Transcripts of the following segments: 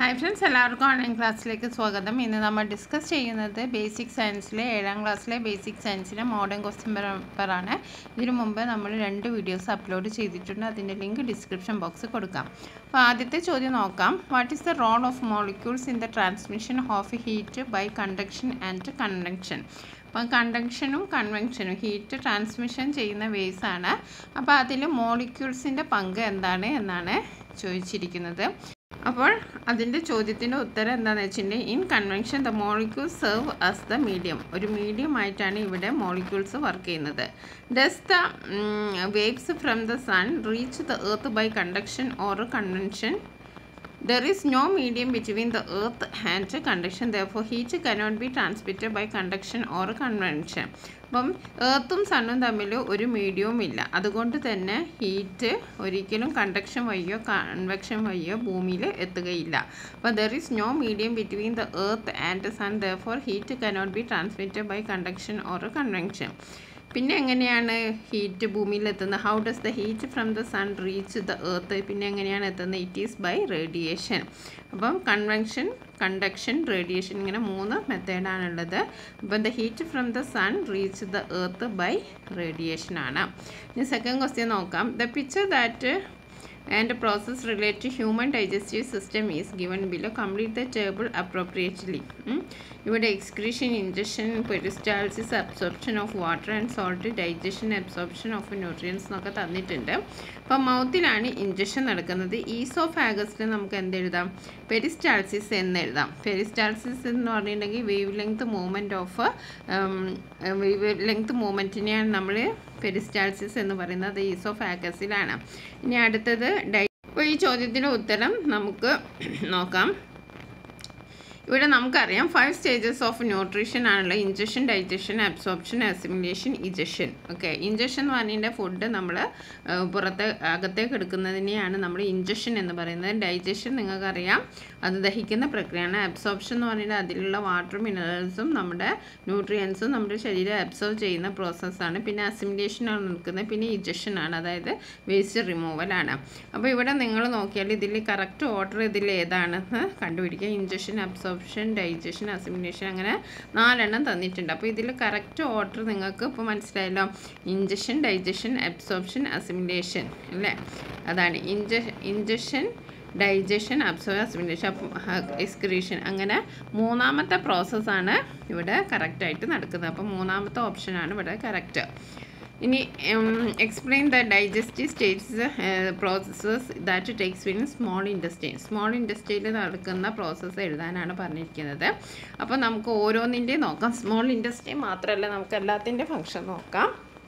Hi friends എല്ലാവർക്കും online ക്ലാസ്സിലേക്ക് സ്വാഗതം ഇന്ന് നമ്മൾ ഡിസ്കസ് ചെയ്യുന്നത് ബേസിക് സയൻസിലെ ഏഴാം ക്ലാസ്സിലെ ബേസിക് സയൻസിലെ മോഡേൺ ക്വസ്റ്റ്യൻ പേപ്പറാണ് ഇതിനു മുമ്പ് നമ്മൾ രണ്ട് വീഡിയോസ് അപ്ലോഡ് ചെയ്തിട്ടുണ്ട് അതിൻ്റെ ലിങ്ക് ഡിസ്ക്രിപ്ഷൻ ബോക്സ് കൊടുക്കാം അപ്പോൾ ആദ്യത്തെ ചോദ്യം നോക്കാം what is the role of molecules in the transmission of heat by conduction and convection അപ്പം കണ്ടക്ഷനും കൺവെൻഷനും ഹീറ്റ് ട്രാൻസ്മിഷൻ ചെയ്യുന്ന വേസ് ആണ് അപ്പോൾ അതിൽ മോളിക്യൂൾസിൻ്റെ പങ്ക് എന്താണ് എന്നാണ് ചോദിച്ചിരിക്കുന്നത് അപ്പോൾ അതിൻ്റെ ചോദ്യത്തിൻ്റെ ഉത്തരം എന്താണെന്ന് വെച്ചിട്ടുണ്ടെങ്കിൽ in convection the molecule serve as the medium ഒരു മീഡിയം ആയിട്ടാണ് ഇവിടെ മോളിക്യൂൾസ് വർക്ക് ചെയ്യുന്നത് does the waves from the sun reach the earth by conduction or convection There is no medium between the earth and conduction, therefore heat cannot be transmitted by conduction or convection. അപ്പം ഏർത്തും സണ്ണും തമ്മിൽ ഒരു മീഡിയവും ഇല്ല അതുകൊണ്ട് തന്നെ heat ഒരിക്കലും conduction വഴിയോ convection വഴിയോ ഭൂമിയിൽ എത്തുകയില്ല അപ്പോൾ there is no medium between the earth and sun though heat cannot be transmitted by conduction or convection പിന്നെ എങ്ങനെയാണ് ഹീറ്റ് ഭൂമിയിൽ എത്തുന്നത് how does the heat from the sun reach the earth പിന്നെ എങ്ങനെയാണ് എത്തുന്നത് ഇറ്റ് ഈസ് ബൈ റേഡിയേഷൻ അപ്പം convection conduction radiation ഇങ്ങനെ മൂന്ന് മെത്തേഡാണുള്ളത് അപ്പം the heat from the sun reach the earth by radiation ആണ് ഇനി സെക്കൻഡ് ക്വസ്റ്റ്യൻ നോക്കാം the picture that and process related to human digestive system is given below complete the table appropriately ഇവിടെ excretion injection peristalsis absorption of water and salt digestion absorption of nutrients എന്നൊക്കെ തന്നിട്ടുണ്ട് അപ്പോൾ മൗത്തിലാണ് injection നടക്കുന്നത് ഈസോ ഫാഗസിൽ നമുക്ക് എന്തെഴുതാം peristalsis എന്ന് എഴുതാം peristalsis എന്ന് പറഞ്ഞിട്ടുണ്ടെങ്കിൽ wave length movement of wave length മൂവ്മെൻറ്റിനെയാണ് നമ്മൾ പെരിസ്റ്റാൾസിസ് എന്ന് പറയുന്നത് ഈസോ ഫാഗസിലാണ് ഇനി അടുത്തത് ഡൈ അപ്പോൾ ഈ ചോദ്യത്തിൻ്റെ ഉത്തരം നമുക്ക് നോക്കാം ഇവിടെ നമുക്കറിയാം ഫൈവ് സ്റ്റേജസ് ഓഫ് ന്യൂട്രീഷൻ ആണല്ലോ injection digestion absorption assimilation ejection okay injection എന്ന് പറഞ്ഞിട്ടുണ്ടെങ്കിൽ ഫുഡ് നമ്മൾ പുറത്ത് അകത്തേക്ക് എടുക്കുന്നതിനെയാണ് നമ്മൾ ഇഞ്ചക്ഷൻ എന്ന് പറയുന്നത് ഡൈജഷൻ നിങ്ങൾക്കറിയാം അത് ദഹിക്കുന്ന പ്രക്രിയയാണ് അബ്സോർപ്ഷൻ എന്ന് പറഞ്ഞാൽ അതിലുള്ള വാട്ടർ മിനറൽസും നമ്മുടെ ന്യൂട്രിയൻസും നമ്മുടെ ശരീരം അബ്സോർവ് ചെയ്യുന്ന പ്രോസസ്സാണ് പിന്നെ അസിമിലേഷൻ ആണ് നിൽക്കുന്നത് പിന്നെ ഇജക്ഷൻ ആണ് അതായത് വേസ്റ്റ് റിമൂവലാണ് അപ്പോൾ ഇവിടെ നിങ്ങൾ നോക്കിയാൽ ഇതിൽ കറക്റ്റ് ഓർഡർ ഇതിൽ ഏതാണെന്ന് കണ്ടുപിടിക്കുക ഇഞ്ചക്ഷൻ അബ്സോർപ്ഷൻ ഡൈജഷൻ അസിമിലേഷൻ അങ്ങനെ നാലെണ്ണം തന്നിട്ടുണ്ട് അപ്പോൾ ഇതിൽ കറക്റ്റ് ഓർഡർ നിങ്ങൾക്ക് ഇപ്പോൾ മനസ്സിലായല്ലോ ഇഞ്ചക്ഷൻ ഡൈജഷൻ അബ്സോർപ്ഷൻ അസിമിലേഷൻ അല്ലേ അതാണ് ഇഞ്ച injection digestion absorb assimilation excretion അങ്ങനെ മൂന്നാമത്തെ പ്രോസസ്സാണ് ഇവിടെ കറക്റ്റായിട്ട് നടക്കുന്നത് അപ്പോൾ മൂന്നാമത്തെ ഓപ്ഷനാണ് ഇവിടെ കറക്റ്റ് ഇനി explain the digestive states processes that takes in small intestine small ഇൻഡസ്ട്രിയിൽ നടക്കുന്ന പ്രോസസ്സ് എഴുതാനാണ് പറഞ്ഞിരിക്കുന്നത് അപ്പോൾ നമുക്ക് ഓരോന്നിൻ്റെ നോക്കാം സ്മോൾ ഇൻഡസ്ട്രി മാത്രമല്ല നമുക്ക് എല്ലാത്തിൻ്റെ ഫങ്ഷൻ നോക്കാം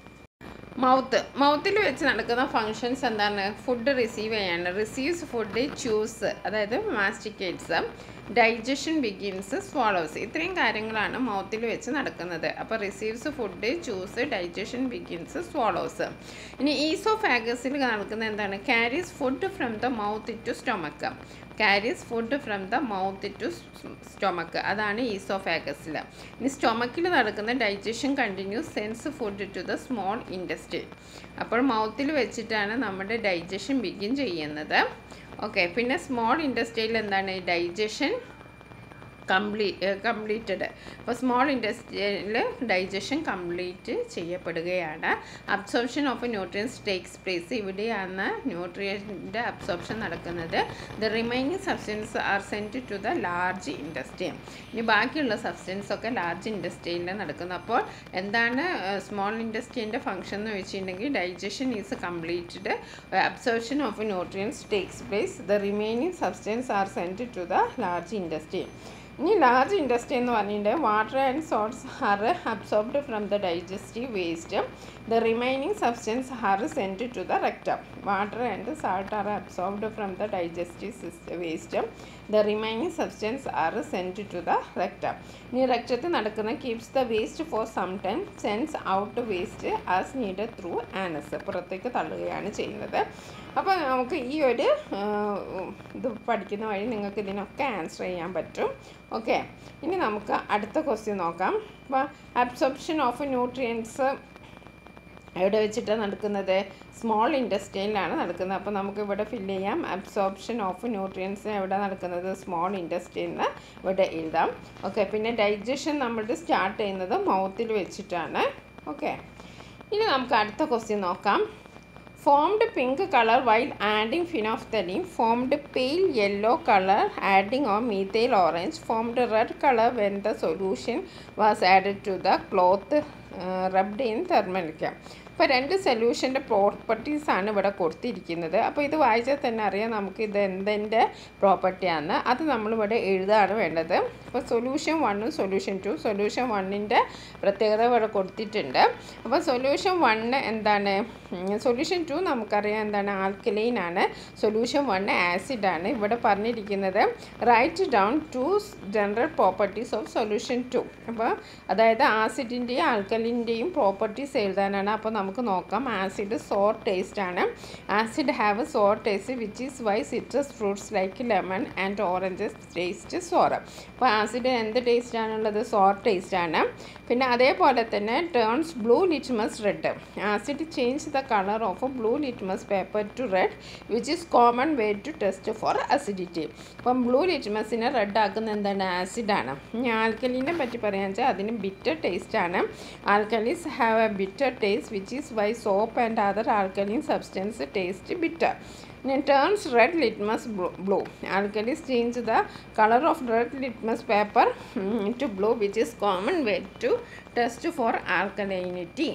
മൗത്ത് മൗത്തിൽ വെച്ച് നടക്കുന്ന ഫങ്ഷൻസ് എന്താണ് ഫുഡ് റിസീവ് ചെയ്യാണ് റിസീവ്സ് ഫുഡ് ചൂസ് അതായത് മാസ്റ്റിക്കേറ്റ്സ് ഡൈജഷൻ ബിഗിൻസ് സ്വാളോസ് ഇത്രയും കാര്യങ്ങളാണ് മൗത്തിൽ വെച്ച് നടക്കുന്നത് അപ്പോൾ receives food chews digestion begins swallows ഇനി ഈസോ ഫാഗസിൽ നടക്കുന്ന എന്താണ് carries food from the mouth to stomach carries food from the mouth to stomach അതാണ് ഈസോഫാഗസിൽ ഇനി സ്റ്റൊമക്കിൽ നടക്കുന്ന digestion continues sends food to the small intestine അപ്പോൾ മൗത്തിൽ വെച്ചിട്ടാണ് നമ്മുടെ ഡൈജഷൻ ബിഗിൻ ചെയ്യുന്നത് ഓക്കെ പിന്നെ സ്മോൾ ഇൻഡസ്ട്രിയിൽ എന്താണ് ഡൈജഷൻ കംപ്ലീറ്റ് കംപ്ലീറ്റഡ് അപ്പോൾ സ്മോൾ ഇൻഡസ്ട്രിയിൽ ഡൈജഷൻ കംപ്ലീറ്റ് ചെയ്യപ്പെടുകയാണ് absorption of nutrients takes place ഇവിടെയാണ് ന്യൂട്രിയൻ്റെ അബ്സോർപ്ഷൻ നടക്കുന്നത് the remaining substance are sent to the large intestine ഇനി ബാക്കിയുള്ള സബ്സ്റ്റൻസ് ഒക്കെ ലാർജ് ഇൻഡസ്ട്രിയിൽ നടക്കുന്നു അപ്പോൾ എന്താണ് സ്മോൾ ഇൻഡസ്ട്രീൻ്റെ ഫംഗ്ഷൻ എന്ന് വെച്ചിട്ടുണ്ടെങ്കിൽ digestion is completed absorption of nutrients takes place the remaining substance are sent to the large intestine ഇനി ലാർജ് ഇൻഡസ്ട്രി എന്ന് പറഞ്ഞിട്ടുണ്ടെങ്കിൽ water and salts are absorbed from the digestive waste the remaining substance are sent to the rectum water and salt are absorbed from the digestive waste the remaining substance are sent to the rectum ഇനി റെക്റ്റത്തിൽ നടക്കുന്ന keeps the waste for some time sense out waste as need through anus പുറത്തേക്ക് തള്ളുകയാണ് ചെയ്യുന്നത് അപ്പോൾ നമുക്ക് ഈ ഒരു ഇത് പഠിക്കുന്ന വഴി നിങ്ങൾക്ക് ഇതിനൊക്കെ ആൻസർ ചെയ്യാൻ പറ്റും ഓക്കെ ഇനി നമുക്ക് അടുത്ത ക്വസ്റ്റ്യൻ നോക്കാം അപ്പോൾ അബ്സോർപ്ഷൻ ഓഫ് ന്യൂട്രിയൻസ് എവിടെ വെച്ചിട്ടാണ് നടക്കുന്നത് സ്മോൾ ഇൻഡസ്ട്രിയിലാണ് നടക്കുന്നത് അപ്പോൾ നമുക്ക് ഇവിടെ ഫില്ല് ചെയ്യാം അബ്സോർപ്ഷൻ ഓഫ് ന്യൂട്രിയൻസ് എവിടെ നടക്കുന്നത് സ്മോൾ ഇൻഡസ്ട്രിന്ന് ഇവിടെ എഴുതാം ഓക്കെ പിന്നെ ഡൈജഷൻ നമ്മളുടെ സ്റ്റാർട്ട് ചെയ്യുന്നത് മൗത്തിൽ വെച്ചിട്ടാണ് ഓക്കെ ഇനി നമുക്ക് അടുത്ത ക്വസ്റ്റ്യൻ നോക്കാം formed pink colour while adding phenolphthalein formed pale yellow colour adding or methyl orange formed red colour when the solution was added to the cloth rubbed in തെർമലിക്ക അപ്പോൾ രണ്ട് സൊല്യൂഷൻ്റെ പ്രോപ്പർട്ടീസാണ് ഇവിടെ കൊടുത്തിരിക്കുന്നത് അപ്പോൾ ഇത് വായിച്ചാൽ തന്നെ അറിയാം നമുക്ക് ഇത് എന്തിൻ്റെ പ്രോപ്പർട്ടിയാണ് അത് നമ്മളിവിടെ എഴുതാണ് വേണ്ടത് അപ്പോൾ സൊല്യൂഷൻ വണ്ണും സൊല്യൂഷൻ ടു സൊല്യൂഷൻ വണ്ണിൻ്റെ പ്രത്യേകത ഇവിടെ കൊടുത്തിട്ടുണ്ട് അപ്പോൾ സൊല്യൂഷൻ വണ്ണ് എന്താണ് സൊല്യൂഷൻ ടു നമുക്കറിയാം എന്താണ് ആൽക്കലൈൻ ആണ് സൊല്യൂഷൻ വണ്ണ് ആസിഡ് ആണ് ഇവിടെ പറഞ്ഞിരിക്കുന്നത് write down two general properties of solution two അപ്പോൾ അതായത് ആസിഡിൻ്റെയും ആൽക്കലിൻ്റെയും പ്രോപ്പർട്ടീസ് എഴുതാനാണ് അപ്പോൾ നമുക്ക് നോക്കാം ആസിഡ് സോർ ടേസ്റ്റ് ആണ് acid have sour taste which is why citrus fruits like lemon and oranges taste sour അപ്പോൾ ആസിഡ് എന്ത് ടേസ്റ്റ് ആണുള്ളത് സോർ ടേസ്റ്റ് ആണ് പിന്നെ അതേപോലെ തന്നെ turns blue litmus red acid change the colour of blue litmus paper to red which is common way to test for acidity അപ്പം blue ലിറ്റ്മസിനെ red ആക്കുന്ന എന്താണ് ആസിഡാണ് ഇനി ആൽക്കലീനെ പറ്റി പറയാന്ന് വെച്ചാൽ അതിന് ബിറ്റർ ടേസ്റ്റ് ആണ് alkalis have a bitter taste which is why soap and other alkaline substance taste bitter Then turns red litmus blo- blue. Alkalis change the color of red litmus paper mm, to blue, which is common way to test for alkalinity.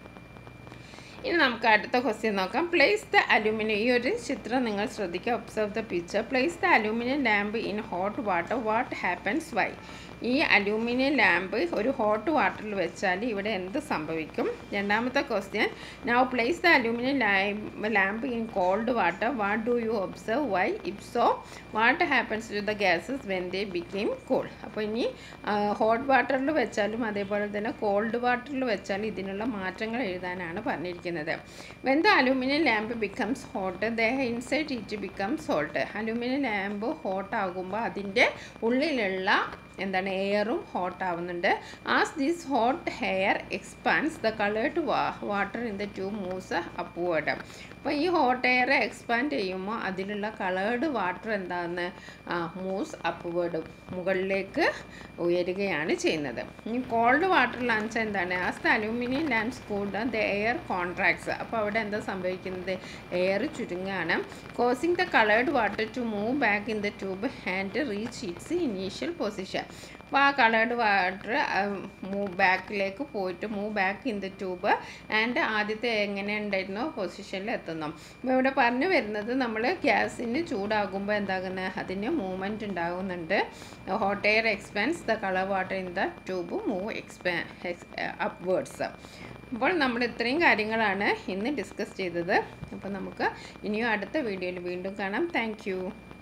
ഇനി നമുക്ക് അടുത്ത question നോക്കാം place the aluminium ഈ ഒരു ചിത്രം നിങ്ങൾ ശ്രദ്ധിക്കുക observe the picture place the aluminium lamp in hot water what happens why ഈ അലൂമിനിയം ലാമ്പ് ഒരു ഹോട്ട് വാട്ടറിൽ വെച്ചാൽ ഇവിടെ എന്ത് സംഭവിക്കും രണ്ടാമത്തെ question now place the aluminium lamp in cold water what do you observe why if so what happens to the gases when they became cold അപ്പോൾ ഇനി ഹോട്ട് വാട്ടറിൽ വെച്ചാലും അതേപോലെ തന്നെ കോൾഡ് വാട്ടറിൽ വെച്ചാലും ഇതിനുള്ള മാറ്റങ്ങൾ എഴുതാനാണ് പറഞ്ഞിരിക്കുന്നത് when the aluminium lamp becomes hot the inside it becomes hot aluminium lamp hot ആകുമ്പോൾ അതിൻ്റെ ഉള്ളിലുള്ള എന്താണ് എയറും ഹോട്ട് ആവുന്നുണ്ട് as this hot air expands the coloured വാ വാട്ടർ ഇൻ ദ ട്യൂ മൂവ്സ് അപ്വേർഡ് അപ്പോൾ ഈ ഹോട്ട് എയർ എക്സ്പാൻഡ് ചെയ്യുമ്പോൾ അതിലുള്ള കളേർഡ് വാട്ടർ എന്താണെന്ന് മൂവ്സ് അപ്വേർഡ് മുകളിലേക്ക് ഉയരുകയാണ് ചെയ്യുന്നത് ഇനി കോൾഡ് വാട്ടറിലാണെന്ന് വെച്ചാൽ എന്താണ് as the aluminium lamps cooled the air contracts അപ്പോൾ അവിടെ എന്താ സംഭവിക്കുന്നത് എയർ ചുരുങ്ങുകയാണ് causing the coloured water to move back in the tube and reach its initial position അപ്പോൾ ആ കളേർഡ് വാട്ടർ മൂവ് ബാക്കിലേക്ക് പോയിട്ട് move back in the tube and ആദ്യത്തെ എങ്ങനെ ഉണ്ടായിരുന്നോ പൊസിഷനിൽ എത്തുന്നു അപ്പോൾ ഇവിടെ പറഞ്ഞു വരുന്നത് നമ്മൾ ഗ്യാസിന് ചൂടാകുമ്പോൾ എന്താകുന്നത് അതിന് മൂവ്മെൻറ്റ് ഉണ്ടാകുന്നുണ്ട് hot air expands the colour water in the tube move എക്സ്പാ അപ്വേർഡ്സ് അപ്പോൾ നമ്മൾ ഇത്രയും കാര്യങ്ങളാണ് ഇന്ന് ഡിസ്കസ് ചെയ്തത് അപ്പോൾ നമുക്ക് ഇനിയും അടുത്ത വീഡിയോയിൽ വീണ്ടും കാണാം താങ്ക്